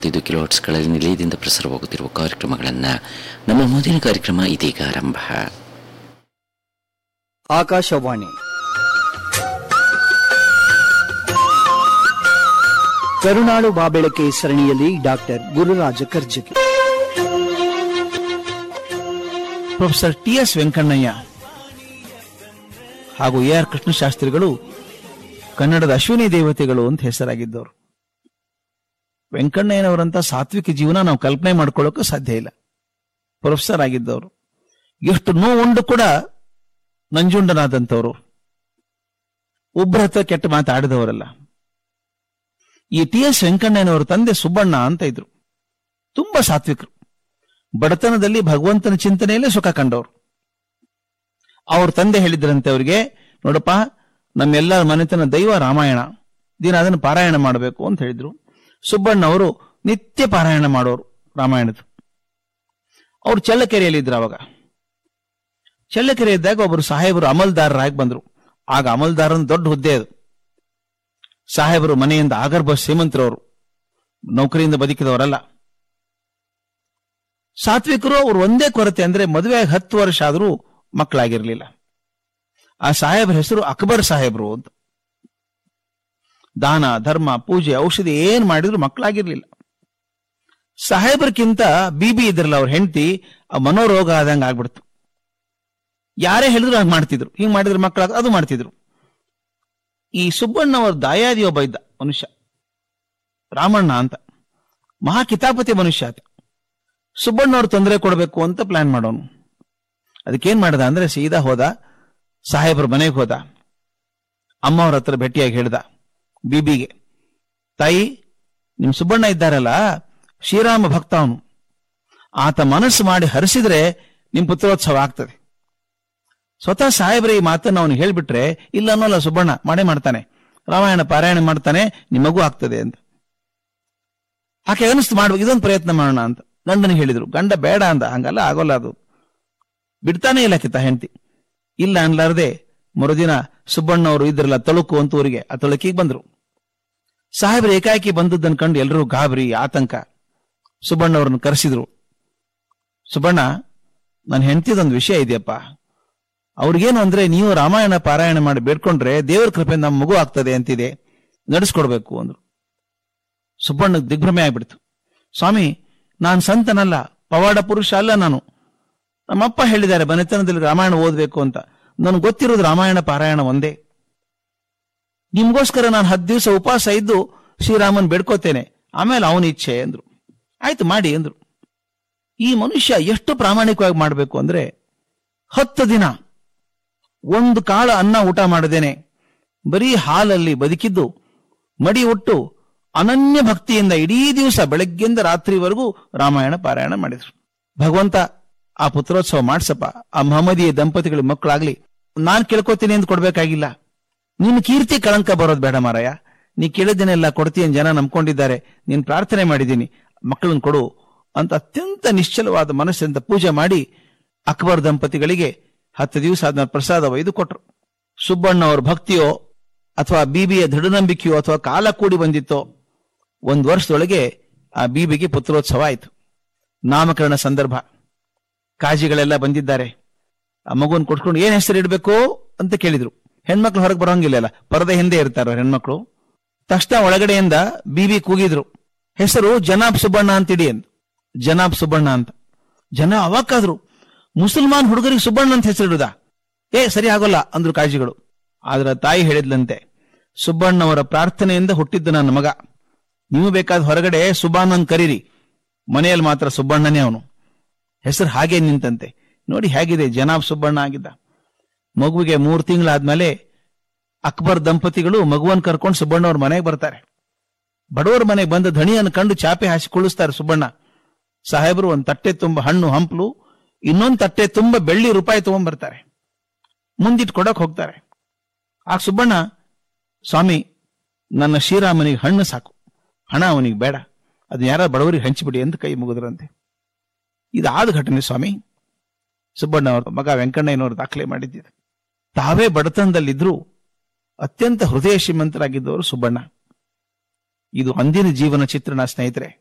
ಇದು ಕಿಲೋಟ್ಸ್ಗಳಲ್ಲಿ ನಿಲಯದಿಂದ ಪ್ರಸಾರವಾಗುತ್ತಿರುವ ಕಾರ್ಯಕ್ರಮಗಳನ್ನು ನಮ್ಮ ಮುಂದಿನ ಕಾರ್ಯಕ್ರಮ ಇದೀಗ ಆರಂಭ ಆಕಾಶವಾಣಿ ಕರುಣಾಳು ಬಾಬೆಳಕೆ ಸರಣಿಯಲ್ಲಿ doctor Gururaja Karjagi professor T S Venkannaiah ಹಾಗೂ ಎ ಆರ್ ಕೃಷ್ಣಶಾಸ್ತ್ರಿಗಳು ಕನ್ನಡದ ಅಶ್ವಿನಿ ದೇವತೆಗಳು ಅಂತ ಹೆಸರಾಗಿದ್ದವರು ವೆಂಕಣ್ಣಯ್ಯನವರಂತ ಸಾತ್ವಿಕ ಜೀವನ ನಾವು ಕಲ್ಪನೆ ಮಾಡ್ಕೊಳ್ಳೋಕೆ ಸಾಧ್ಯ ಇಲ್ಲ ಪ್ರೊಫೆಸರ್ ಆಗಿದ್ದವರು ಎಷ್ಟು ನೋವುಂಡು ಕೂಡ ನಂಜುಂಡನಾದಂಥವ್ರು ಒಬ್ಬರ ಹತ್ರ ಕೆಟ್ಟ ಮಾತಾಡಿದವರಲ್ಲ ಈ ಟಿ ಎಸ್ ವೆಂಕಣ್ಣಯ್ಯನವರ ತಂದೆ ಸುಬ್ಬಣ್ಣ ಅಂತ ಇದ್ರು ತುಂಬಾ ಸಾತ್ವಿಕರು ಬಡತನದಲ್ಲಿ ಭಗವಂತನ ಚಿಂತನೆಯಲ್ಲೇ ಸುಖ ಕಂಡವರು ಅವ್ರ ತಂದೆ ಹೇಳಿದ್ರಂತೆ ಅವರಿಗೆ ನೋಡಪ್ಪ ನಮ್ಮೆಲ್ಲರ ಮನೆತನ ದೈವ ರಾಮಾಯಣ ದಿನ ಅದನ್ನು ಪಾರಾಯಣ ಮಾಡಬೇಕು ಅಂತ ಹೇಳಿದ್ರು ಸುಬ್ಬಣ್ಣ ಅವರು ನಿತ್ಯ ಪಾರಾಯಣ ಮಾಡೋರು ರಾಮಾಯಣದ ಅವ್ರು ಚಳ್ಳಕೆರೆಯಲ್ಲಿ ಇದ್ರು ಅವಾಗ ಚಳ್ಳಕೆರೆ ಇದ್ದಾಗ ಒಬ್ಬರು ಸಾಹೇಬರು ಅಮಲ್ದಾರರಾಗಿ ಬಂದ್ರು ಆಗ ಅಮಲ್ದಾರನ ದೊಡ್ಡ ಹುದ್ದೆ ಅದು ಸಾಹೇಬರು ಮನೆಯಿಂದ ಆಗರ್ಭ ಶ್ರೀಮಂತರವರು ನೌಕರಿಯಿಂದ ಬದುಕಿದವರಲ್ಲ ಸಾತ್ವಿಕರು ಅವ್ರು ಒಂದೇ ಕೊರತೆ ಅಂದ್ರೆ ಮದುವೆ ಆಗಿ ಹತ್ತು ವರ್ಷ ಆದರೂ ಮಕ್ಕಳಾಗಿರ್ಲಿಲ್ಲ ಆ ಸಾಹೇಬ್ರ ಹೆಸರು ಅಕ್ಬರ್ ಸಾಹೇಬ್ರು ಅಂತ ದಾನ ಧರ್ಮ ಪೂಜೆ ಔಷಧಿ ಏನ್ ಮಾಡಿದ್ರು ಮಕ್ಕಳಾಗಿರ್ಲಿಲ್ಲ ಸಾಹೇಬ್ರಕ್ಕಿಂತ ಬಿಬಿ ಇದ್ರಲ್ಲ ಅವ್ರ ಹೆಂಡತಿ ಮನೋರೋಗ ಆದಂಗ ಆಗ್ಬಿಡ್ತು ಯಾರೇ ಹೇಳಿದ್ರು ಹಾಗೆ ಮಾಡ್ತಿದ್ರು ಹಿಂಗ್ ಮಾಡಿದ್ರೆ ಮಕ್ಕಳಾಗ ಅದು ಮಾಡ್ತಿದ್ರು ಈ ಸುಬ್ಬಣ್ಣ ಅವ್ರ ದಾಯಾದಿ ಒಬ್ಬ ಇದ್ದ ಮನುಷ್ಯ ರಾಮಣ್ಣ ಅಂತ ಮಹಾ ಕಿತಾಪತಿ ಮನುಷ್ಯ ಆತ ಸುಬ್ಬಣ್ಣವ್ರು ತೊಂದರೆ ಕೊಡಬೇಕು ಅಂತ ಪ್ಲಾನ್ ಮಾಡೋನು ಅದಕ್ಕೇನ್ ಮಾಡ್ದ ಅಂದ್ರೆ ಸೀದಾ ಹೋದ ಸಾಹೇಬ್ರ ಮನೆಗೆ ಹೋದ ಅಮ್ಮ ಅವ್ರ ಹತ್ರ ಭೇಟಿಯಾಗಿ ಹೇಳ್ದ ಬಿಬಿಗೆ ತಾಯಿ ನಿಮ್ ಸುಬ್ಬಣ್ಣ ಇದ್ದಾರಲ್ಲ ಶ್ರೀರಾಮ ಭಕ್ತ ಅವನು ಆತ ಮನಸ್ಸು ಮಾಡಿ ಹರಿಸಿದ್ರೆ ನಿಮ್ ಪುತ್ರೋತ್ಸವ ಆಗ್ತದೆ ಸ್ವತಃ ಸಾಹೇಬ್ರ ಈ ಮಾತನ್ನ ಅವನು ಹೇಳ್ಬಿಟ್ರೆ ಇಲ್ಲ ಅನ್ನೋಲ್ಲ ಸುಬ್ಬಣ್ಣ ಮಾಡೇ ಮಾಡ್ತಾನೆ ರಾಮಾಯಣ ಪಾರಾಯಣ ಮಾಡ್ತಾನೆ ನಿಮಗೂ ಆಗ್ತದೆ ಅಂತ ಆಕೆ ಅನಿಸ್ತು ಮಾಡ್ಬೇಕು ಇದೊಂದು ಪ್ರಯತ್ನ ಮಾಡೋಣ ಅಂತ ಗಂಡನಿಗೆ ಹೇಳಿದ್ರು ಗಂಡ ಬೇಡ ಅಂದ ಹಂಗಲ್ಲ ಆಗೋಲ್ಲ ಅದು ಬಿಡ್ತಾನೆ ಇಲ್ಲ ಕಿತ್ತ ಹೆಂಡತಿ ಇಲ್ಲ ಅನ್ಲಾರ್ದೆ ಮರುದಿನ ಸುಬ್ಬಣ್ಣವರು ಇದ್ರಲ್ಲ ತಳುಕು ಅಂತ ಊರಿಗೆ ಆ ತಳುಕಿಗೆ ಬಂದ್ರು ಸಾಹೇಬ್ರ ಏಕಾಏಕಿ ಬಂದದ್ದನ್ನು ಕಂಡು ಎಲ್ಲರೂ ಗಾಬರಿ ಆತಂಕ ಸುಬ್ಬಣ್ಣವ್ರನ್ನ ಕರೆಸಿದ್ರು ಸುಬ್ಬಣ್ಣ ನನ್ನ ಹೆಂಡತಿದೊಂದು ವಿಷಯ ಇದೆಯಪ್ಪ ಅವ್ರಿಗೇನು ಅಂದ್ರೆ ನೀವು ರಾಮಾಯಣ ಪಾರಾಯಣ ಮಾಡಿ ಬೇಡ್ಕೊಂಡ್ರೆ ದೇವರ ಕೃಪೆಯಿಂದ ನಮ್ಮ ಮಗು ಆಗ್ತದೆ ಅಂತಿದೆ ನಡೆಸ್ಕೊಡ್ಬೇಕು ಅಂದ್ರು ಸುಬ್ಬಣ್ಣಗ್ ದಿಗ್ಭ್ರಮೆ ಆಗ್ಬಿಡ್ತು ಸ್ವಾಮಿ ನಾನು ಸಂತನಲ್ಲ ಪವಾಡ ಪುರುಷ ಅಲ್ಲ ನಾನು ನಮ್ಮಪ್ಪ ಹೇಳಿದ್ದಾರೆ ಮನೆತನದಲ್ಲಿ ರಾಮಾಯಣ ಓದ್ಬೇಕು ಅಂತ ನನಗೆ ಗೊತ್ತಿರೋದು ರಾಮಾಯಣ ಪಾರಾಯಣ ಒಂದೇ ನಿಮ್ಗೋಸ್ಕರ ನಾನು ಹತ್ತು ದಿವಸ ಉಪವಾಸ ಇದ್ದು ಶ್ರೀರಾಮನ್ ಬೇಡ್ಕೋತೇನೆ ಆಮೇಲೆ ಅವನ ಇಚ್ಛೆ ಅಂದ್ರು ಆಯ್ತು ಮಾಡಿ ಅಂದ್ರು ಈ ಮನುಷ್ಯ ಎಷ್ಟು ಪ್ರಾಮಾಣಿಕವಾಗಿ ಮಾಡಬೇಕು ಅಂದ್ರೆ ಹತ್ತು ದಿನ ಒಂದು ಕಾಳ ಅನ್ನ ಊಟ ಮಾಡದೇನೆ ಬರೀ ಹಾಲಲ್ಲಿ ಬದುಕಿದ್ದು ಮಡಿ ಉಟ್ಟು ಅನನ್ಯ ಭಕ್ತಿಯಿಂದ ಇಡೀ ದಿವಸ ಬೆಳಗ್ಗೆಯಿಂದ ರಾತ್ರಿವರೆಗೂ ರಾಮಾಯಣ ಪಾರಾಯಣ ಮಾಡಿದ್ರು ಭಗವಂತ ಆ ಪುತ್ರೋತ್ಸವ ಮಾಡ್ಸಪ್ಪ ಆ ಮಹಮ್ಮದಿಯ ದಂಪತಿಗಳ ಮಕ್ಕಳಾಗ್ಲಿ ನಾನ್ ಕೇಳ್ಕೊತೀನಿ ಅಂತ ಕೊಡ್ಬೇಕಾಗಿಲ್ಲ ನಿನ್ನ ಕೀರ್ತಿ ಕಳಂಕ ಬರೋದು ಬೇಡ ಮಾರಾಯ ನೀ ಕೇಳಿದ್ದನ್ನೆಲ್ಲ ಕೊಡ್ತೀನಿ ಜನ ನಂಬ್ಕೊಂಡಿದ್ದಾರೆ ನೀನ್ ಪ್ರಾರ್ಥನೆ ಮಾಡಿದ್ದೀನಿ ಮಕ್ಕಳನ್ನ ಕೊಡು ಅಂತ ಅತ್ಯಂತ ನಿಶ್ಚಲವಾದ ಮನಸ್ಸಿಂದ ಪೂಜೆ ಮಾಡಿ ಅಕ್ಬರ್ ದಂಪತಿಗಳಿಗೆ ಹತ್ತು ದಿವಸ ಅದನ್ನ ಪ್ರಸಾದ ಒಯ್ದು ಕೊಟ್ರು ಸುಬ್ಬಣ್ಣ ಅವ್ರ ಭಕ್ತಿಯೋ ಅಥವಾ ಬೀಬಿಯ ದೃಢನಂಬಿಕೆಯೋ ಅಥವಾ ಕಾಲ ಕೂಡಿ ಬಂದಿತ್ತೋ ಒಂದು ವರ್ಷದೊಳಗೆ ಆ ಬೀಬಿಗೆ ಪುತ್ರೋತ್ಸವ ಆಯ್ತು ನಾಮಕರಣ ಸಂದರ್ಭ ಕಾಜಿಗಳೆಲ್ಲ ಬಂದಿದ್ದಾರೆ ಆ ಮಗುವನ್ನು ಕೊಟ್ಕೊಂಡು ಏನ್ ಹೆಸರು ಇಡಬೇಕು ಅಂತ ಕೇಳಿದ್ರು ಹೆಣ್ಮಕ್ಳು ಹೊರಗೆ ಬರೋಂಗಿಲ್ಲ ಪರದೆ ಹಿಂದೆ ಇರ್ತಾರ ಹೆಣ್ಮಕ್ಳು ತಕ್ಷಣ ಒಳಗಡೆಯಿಂದ ಬೀಬಿ ಕೂಗಿದ್ರು ಹೆಸರು ಜನಾಬ್ ಸುಬ್ಬಣ್ಣ ಅಂತಿಡಿ ಅಂತ ಜನಾಬ್ ಸುಬ್ಬಣ್ಣ ಅಂತ ಜನ ಅವಾಕಾದ್ರು ಮುಸಲ್ಮಾನ್ ಹುಡುಗರಿಗೆ ಸುಬ್ಬಣ್ಣ ಅಂತ ಹೆಸರಿಡುದ ಏ ಸರಿ ಆಗೋಲ್ಲ ಅಂದ್ರು ಕಾಜಿಗಳು ಆದ್ರ ತಾಯಿ ಹೇಳಿದ್ಲಂತೆ ಸುಬ್ಬಣ್ಣವರ ಪ್ರಾರ್ಥನೆಯಿಂದ ಹುಟ್ಟಿದ್ದ ನನ್ನ ಮಗ ನೀವು ಬೇಕಾದ ಹೊರಗಡೆ ಸುಬ್ಬಣ್ಣನ್ ಕರೀರಿ ಮನೆಯಲ್ಲಿ ಮಾತ್ರ ಸುಬ್ಬಣ್ಣನೇ ಅವನು ಹೆಸರು ಹಾಗೆ ನಿಂತಂತೆ ನೋಡಿ ಹೇಗಿದೆ ಜನಾಬ್ ಸುಬ್ಬಣ್ಣ ಆಗಿದ್ದ ಮಗುವಿಗೆ ಮೂರು ತಿಂಗಳಾದ್ಮೇಲೆ ಅಕ್ಬರ್ ದಂಪತಿಗಳು ಮಗುವನ್ ಕರ್ಕೊಂಡು ಸುಬ್ಬಣ್ಣವ್ರ ಮನೆಗೆ ಬರ್ತಾರೆ ಬಡವರ ಮನೆಗೆ ಬಂದ ಧಣಿಯನ್ನು ಕಂಡು ಚಾಪೆ ಹಾಸಿ ಕುಳಿಸ್ತಾರೆ ಸುಬ್ಬಣ್ಣ ಸಾಹೇಬರು ಒಂದ್ ತಟ್ಟೆ ತುಂಬ ಹಣ್ಣು ಹಂಪ್ಲು ಇನ್ನೊಂದು ತಟ್ಟೆ ತುಂಬ ಬೆಳ್ಳಿ ರೂಪಾಯಿ ತಗೊಂಡ್ಬರ್ತಾರೆ ಮುಂದಿಟ್ಟು ಕೊಡಕ್ ಹೋಗ್ತಾರೆ ಆ ಸುಬ್ಬಣ್ಣ ಸ್ವಾಮಿ ನನ್ನ ಶ್ರೀರಾಮನಿಗೆ ಹಣ್ಣು ಸಾಕು ಹಣ ಅವನಿಗೆ ಬೇಡ ಅದನ್ನ ಯಾರ ಬಡವರಿಗೆ ಹಂಚಿಬಿಡಿ ಅಂತ ಕೈ ಮುಗಿದ್ರಂತೆ ಇದಾದ ಘಟನೆ ಸ್ವಾಮಿ ಸುಬ್ಬಣ್ಣ ಅವರ ಮಗ ವೆಂಕಣ್ಣಯ್ಯನವರು ದಾಖಲೆ ಮಾಡಿದ್ದಿದೆ ತಾವೇ ಬಡತನದಲ್ಲಿದ್ರು ಅತ್ಯಂತ ಹೃದಯ ಶ್ರೀಮಂತರಾಗಿದ್ದವರು ಸುಬ್ಬಣ್ಣ ಇದು ಅಂದಿನ ಜೀವನ ಚಿತ್ರಣ ಸ್ನೇಹಿತರೆ